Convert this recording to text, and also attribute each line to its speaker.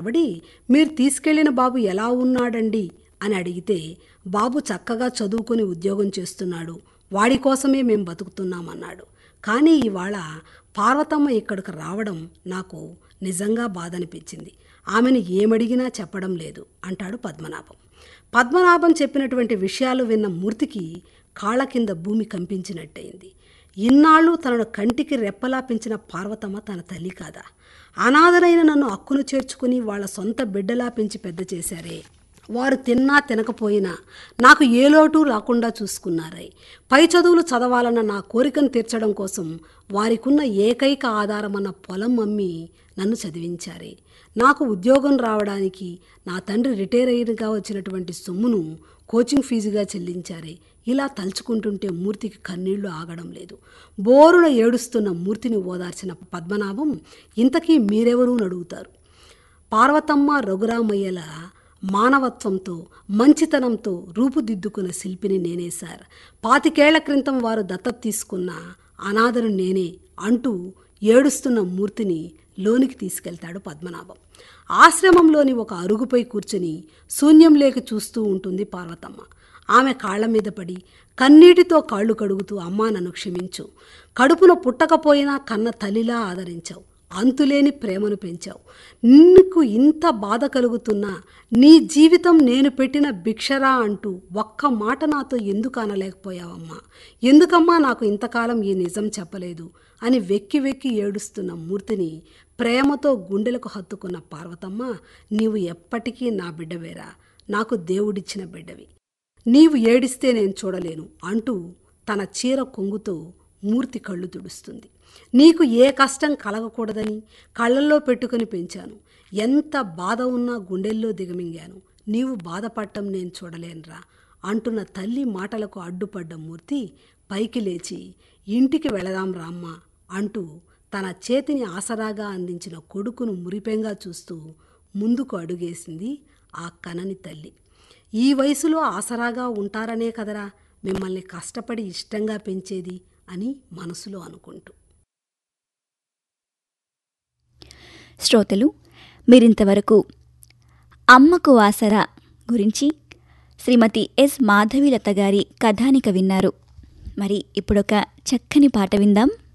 Speaker 1: పలకబడి మీరు తీసుకెళ్లిన బాబు ఎలా ఉన్నాడండి అని అడిగితే బాబు చక్కగా చదువుకుని ఉద్యోగం చేస్తున్నాడు వాడి కోసమే మేం బతుకుతున్నామన్నాడు కానీ ఇవాళ పార్వతమ్మ ఇక్కడికి రావడం నాకు నిజంగా బాధనిపించింది ఆమెను ఏమడిగినా చెప్పడం లేదు అంటాడు పద్మనాభం పద్మనాభం చెప్పినటువంటి విషయాలు విన్న మూర్తికి కాళ్ళ కింద భూమి కంపించినట్టయింది ఇన్నాళ్ళు తనను కంటికి రెప్పలా పెంచిన పార్వతమ్మ తన తల్లి కాదా అనాథరైన నన్ను అక్కును చేర్చుకుని వాళ్ళ సొంత బిడ్డలా పెంచి పెద్ద చేశారే వారు తిన్నా తినకపోయినా నాకు ఏ లోటు రాకుండా చూసుకున్నారై పై చదువులు చదవాలన్న నా కోరికను తీర్చడం కోసం వారికున్న ఏకైక ఆధారమన్న పొలం అమ్మి నన్ను చదివించారే నాకు ఉద్యోగం రావడానికి నా తండ్రి రిటైర్ అయినగా వచ్చినటువంటి సొమ్మును కోచింగ్ ఫీజుగా చెల్లించారే ఇలా తలుచుకుంటుంటే మూర్తికి కన్నీళ్లు ఆగడం లేదు బోరున ఏడుస్తున్న మూర్తిని ఓదార్చిన పద్మనాభం ఇంతకీ మీరెవరూ అడుగుతారు పార్వతమ్మ రఘురామయ్యల మానవత్వంతో మంచితనంతో రూపుదిద్దుకున్న శిల్పిని నేనే సార్ పాతికేళ్ల క్రితం వారు దత్తత తీసుకున్న అనాథను నేనే అంటూ ఏడుస్తున్న మూర్తిని లోనికి తీసుకెళ్తాడు పద్మనాభం ఆశ్రమంలోని ఒక అరుగుపై కూర్చుని శూన్యం లేక చూస్తూ ఉంటుంది పార్వతమ్మ ఆమె కాళ్ల మీద పడి కన్నీటితో కాళ్ళు కడుగుతూ అమ్మా నన్ను క్షమించు కడుపున పుట్టకపోయినా కన్న తల్లిలా ఆదరించావు అంతులేని ప్రేమను పెంచావు నీకు ఇంత బాధ కలుగుతున్నా నీ జీవితం నేను పెట్టిన భిక్షరా అంటూ ఒక్క మాట నాతో ఎందుకు అనలేకపోయావమ్మా ఎందుకమ్మా నాకు ఇంతకాలం ఈ నిజం చెప్పలేదు అని వెక్కి వెక్కి ఏడుస్తున్న మూర్తిని ప్రేమతో గుండెలకు హత్తుకున్న పార్వతమ్మ నీవు ఎప్పటికీ నా బిడ్డవేరా నాకు దేవుడిచ్చిన బిడ్డవి నీవు ఏడిస్తే నేను చూడలేను అంటూ తన చీర కొంగుతో మూర్తి కళ్ళు తుడుస్తుంది నీకు ఏ కష్టం కలగకూడదని కళ్ళల్లో పెట్టుకుని పెంచాను ఎంత బాధ ఉన్నా గుండెల్లో దిగమింగాను నీవు బాధపడటం నేను చూడలేనురా అంటున్న తల్లి మాటలకు అడ్డుపడ్డ మూర్తి పైకి లేచి ఇంటికి వెళదాం రామ్మ అంటూ తన చేతిని ఆసరాగా అందించిన కొడుకును మురిపెంగా చూస్తూ ముందుకు అడుగేసింది ఆ కనని తల్లి ఈ వయసులో ఆసరాగా ఉంటారనే కదరా మిమ్మల్ని కష్టపడి ఇష్టంగా పెంచేది అని మనసులో అనుకుంటూ
Speaker 2: శ్రోతలు మీరింతవరకు అమ్మకు ఆసరా గురించి శ్రీమతి ఎస్ మాధవిలత గారి కథానిక విన్నారు మరి ఇప్పుడొక చక్కని పాట విందాం